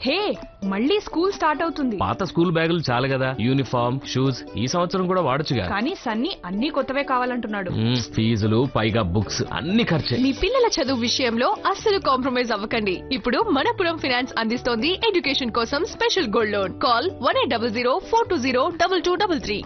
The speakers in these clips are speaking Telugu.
హే మళ్ళీ స్కూల్ స్టార్ట్ అవుతుంది పాత స్కూల్ బ్యాగులు చాలు కదా యూనిఫామ్ షూస్ ఈ సంవత్సరం కూడా వాడొచ్చుగా కానీ సన్నీ అన్ని కొత్తవే కావాలంటున్నాడు మ్మ్, ఫీజులు పైగా బుక్స్ అన్ని ఖర్చే మీ పిల్లల చదువు విషయంలో అస్సలు కాంప్రమైజ్ అవ్వకండి ఇప్పుడు మనపురం ఫినాన్స్ అందిస్తోంది ఎడ్యుకేషన్ కోసం special gold loan call one eight double zero four two zero double two double three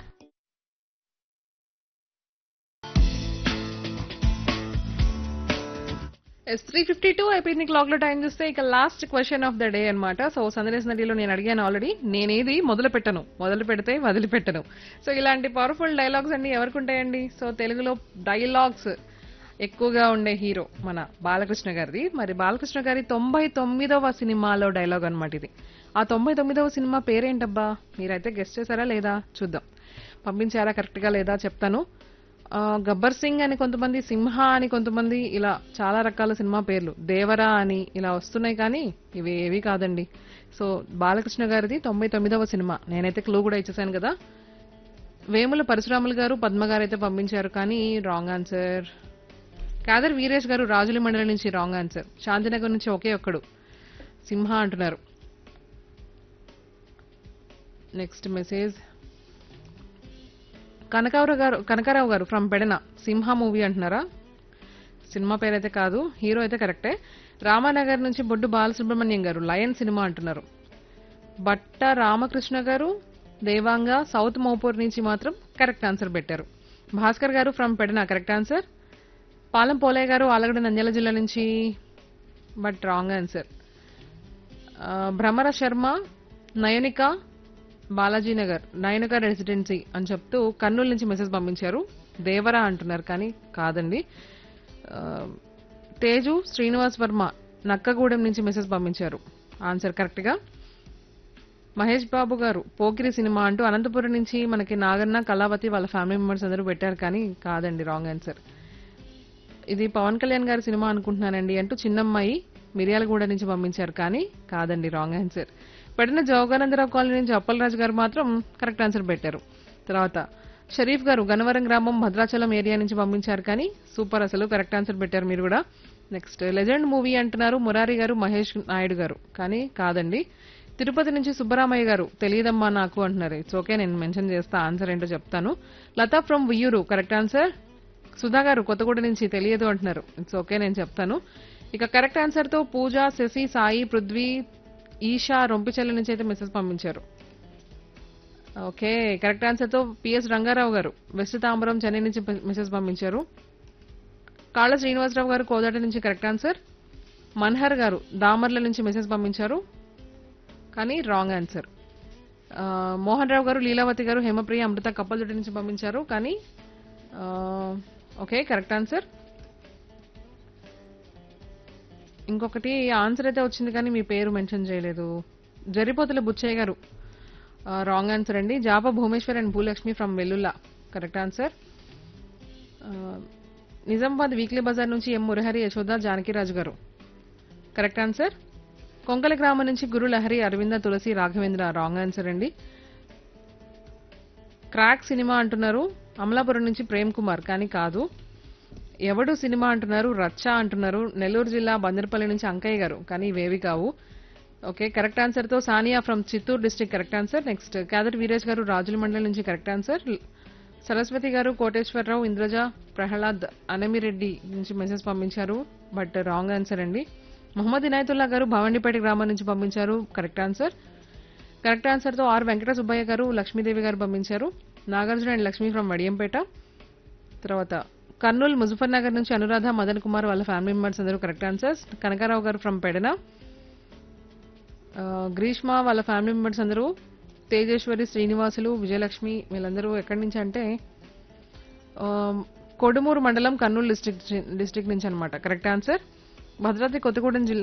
yes three fifty two అయిపోయింది క్లాక్ లో టైం చూస్తే ఇక last question of the day అన్నమాట సో సందేశ్ నదిలో నేను అడిగాను ఆల్రెడీ నేనేది మొదలు పెట్టను మొదలు పెడితే వదిలిపెట్టను సో ఇలాంటి పవర్ఫుల్ డైలాగ్స్ అన్ని ఎవరికి ఉంటాయండి సో తెలుగులో డైలాగ్స్ ఎక్కువగా ఉండే హీరో మన బాలకృష్ణ గారిది మరి బాలకృష్ణ గారి తొంభై తొమ్మిదవ సినిమాలో డైలాగ్ అన్నమాట ఇది ఆ తొంభై తొమ్మిదవ సినిమా పేరేంటబ్బా మీరైతే గెస్ట్ చేశారా లేదా చూద్దాం పంపించారా కరెక్ట్ గా లేదా చెప్తాను ఆ, గబ్బర్ సింగ్ అని కొంతమంది సింహ అని కొంతమంది ఇలా చాలా రకాల సినిమా పేర్లు దేవరా అని ఇలా వస్తున్నాయి కానీ ఇవి ఏవి కాదండి సో బాలకృష్ణ గారిది తొంభై తొమ్మిదవ సినిమా నేనైతే క్లూ కూడా ఇచ్చేసాను కదా వేముల పరశురాములు గారు పద్మ గారు అయితే పంపించారు కానీ రాంగ్ ఆన్సర్ కాదర్ వీరేష్ గారు రాజుల మండలి నుంచి రాంగ్ ఆన్సర్ శాంతినగర్ నుంచి ఒకే ఒక్కడు సింహ అంటున్నారు next message Kanakarao garu Kanakarao garu from Pedana Simha movie అంటున్నారా సినిమా పేరైతే కాదు హీరో అయితే కరెక్టే రామానగర్ నుంచి బొడ్డు బాలసుబ్రహ్మణ్యం గారు లయన్ సినిమా అంటున్నారు బట్ట రామకృష్ణ గారు దేవాంగ సౌత్ మోపూర్ నుంచి మాత్రం కరెక్ట్ ఆన్సర్ పెట్టారు Bhaskar garu from Pedana correct answer Palem Polayya garu Alagada Nandyal జిల్లా నుంచి but wrong answer Bhramara Sharma Nayanika Balaji Nagar Nayanika residency అని చెప్తూ కర్నూలు నుంచి మెసేజ్ పంపించారు దేవరా అంటున్నారు కానీ కాదండి ఆ, తేజు శ్రీనివాస్ వర్మ నక్కగూడెం నుంచి మెసేజ్ పంపించారు ఆన్సర్ కరెక్ట్ గా మహేష్ బాబు గారు పోకిరి సినిమా అంటూ అనంతపురం నుంచి మనకి నాగన్న కళావతి వాళ్ళ ఫ్యామిలీ మెంబర్స్ అందరూ పెట్టారు కానీ కాదండి రాంగ్ ఆన్సర్ ఇది పవన్ కళ్యాణ్ గారి సినిమా అనుకుంటున్నానండి అంటూ చిన్నమ్మాయి మిర్యాలగూడ నుంచి పంపించారు కానీ కాదండి రాంగ్ ఆన్సర్ పడిన జోగానందరావు కాలనీ నుంచి అప్పలరాజు గారు మాత్రం కరెక్ట్ ఆన్సర్ పెట్టారు తర్వాత షరీఫ్ గారు గన్నవరం గ్రామం భద్రాచలం ఏరియా నుంచి పంపించారు కానీ సూపర్ అసలు కరెక్ట్ ఆన్సర్ పెట్టారు మీరు కూడా నెక్స్ట్ లెజెండ్ మూవీ అంటున్నారు మురారి గారు మహేష్ నాయుడు గారు కానీ కాదండి తిరుపతి నుంచి సుబ్బరామయ్య గారు తెలియదమ్మా నాకు అంటున్నారు ఇట్స్ ఓకే నేను మెన్షన్ చేస్తా ఆన్సర్ ఏంటో చెప్తాను Latha from Uyyuru correct answer Sudha garu Kothaguda నుంచి తెలియదు అంటున్నారు ఇట్స్ ఓకే నేను చెప్తాను ఇక కరెక్ట్ ఆన్సర్ తో పూజ శశి సాయి పృథ్వీ ఈషా రొంపిచెల్ల నుంచి అయితే మెసేజ్ పంపించారు ఓకే కరెక్ట్ ఆన్సర్ తో పిఎస్ రంగారావు గారు వెస్ట్ తాంబరం చెన్నై నుంచి మెసేజ్ పంపించారు కాళ్ళ శ్రీనివాసరావు గారు కోదాట నుంచి కరెక్ట్ ఆన్సర్ మన్హర్ గారు దామర్ల నుంచి మెసేజ్ పంపించారు కానీ రాంగ్ ఆన్సర్ ఆ, మోహన్ రావు గారు లీలావతి గారు హేమప్రియ అమృత కప్పలదొడ్డి నుంచి పంపించారు కానీ ఆ, ఓకే కరెక్ట్ ఆన్సర్ ఇంకొకటి ఆన్సర్ అయితే వచ్చింది కానీ మీ పేరు మెన్షన్ చేయలేదు జరిపోతుల బుచ్చయ్య గారు రాంగ్ ఆన్సర్ అండి Japa Bhumeshwar and Bhulakshmi from Vellulla correct answer Nizamabad weekly bazaar నుంచి ఎం మురహరి యశోద జానకిరాజు గారు కరెక్ట్ ఆన్సర్ కొంకల గ్రామం నుంచి గురు లహరి అరవింద తులసి రాఘవేంద్ర రాంగ్ ఆన్సర్ అండి క్రాక్ సినిమా అంటున్నారు అమలాపురం నుంచి ప్రేమ్ కుమార్ కానీ కాదు ఎవడు సినిమా అంటున్నారు రచ్చ అంటున్నారు నెల్లూరు జిల్లా బందరపల్లి నుంచి అంకయ్య గారు కానీ ఇవేవి కావు ఓకే కరెక్ట్ ఆన్సర్ తో Sania from Chittoor district correct answer next Khader Veeresh garu Rajula మండలి నుంచి కరెక్ట్ ఆన్సర్ సరస్వతి గారు కోటేశ్వరరావు ఇంద్రజ ప్రహ్లాద్ అనమిరెడ్డి నుంచి మెసేజ్ పంపించారు బట్ రాంగ్ ఆన్సర్ అండి మొహమ్మద్ ఇనాయతుల్లా గారు భవండిపేట గ్రామం నుంచి పంపించారు కరెక్ట్ ఆన్సర్ కరెక్ట్ ఆన్సర్ తో ఆర్ వెంకట సుబ్బయ్య గారు లక్ష్మీదేవి గారు పంపించారు నాగార్జున అండ్ లక్ష్మి ఫ్రమ్ వడియంపేట తర్వాత కర్నూలు ముజఫర్ నగర్ నుంచి అనురాధ మదన్ కుమార్ వాళ్ళ ఫ్యామిలీ మెంబర్స్ అందరూ correct answers Kanakarao garu from Pedana ఆ, గ్రీష్మ వాళ్ళ ఫ్యామిలీ మెంబర్స్ అందరూ తేజేశ్వరి శ్రీనివాసులు విజయలక్ష్మి వీళ్ళందరూ ఎక్కడి నుంచి అంటే ఆ, కొడుమూరు మండలం కర్నూలు డిస్ట్రిక్ట్ డిస్ట్రిక్ట్ నుంచి అన్నమాట కరెక్ట్ ఆన్సర్ భద్రాద్రి కొత్తగూడెం జిల్లా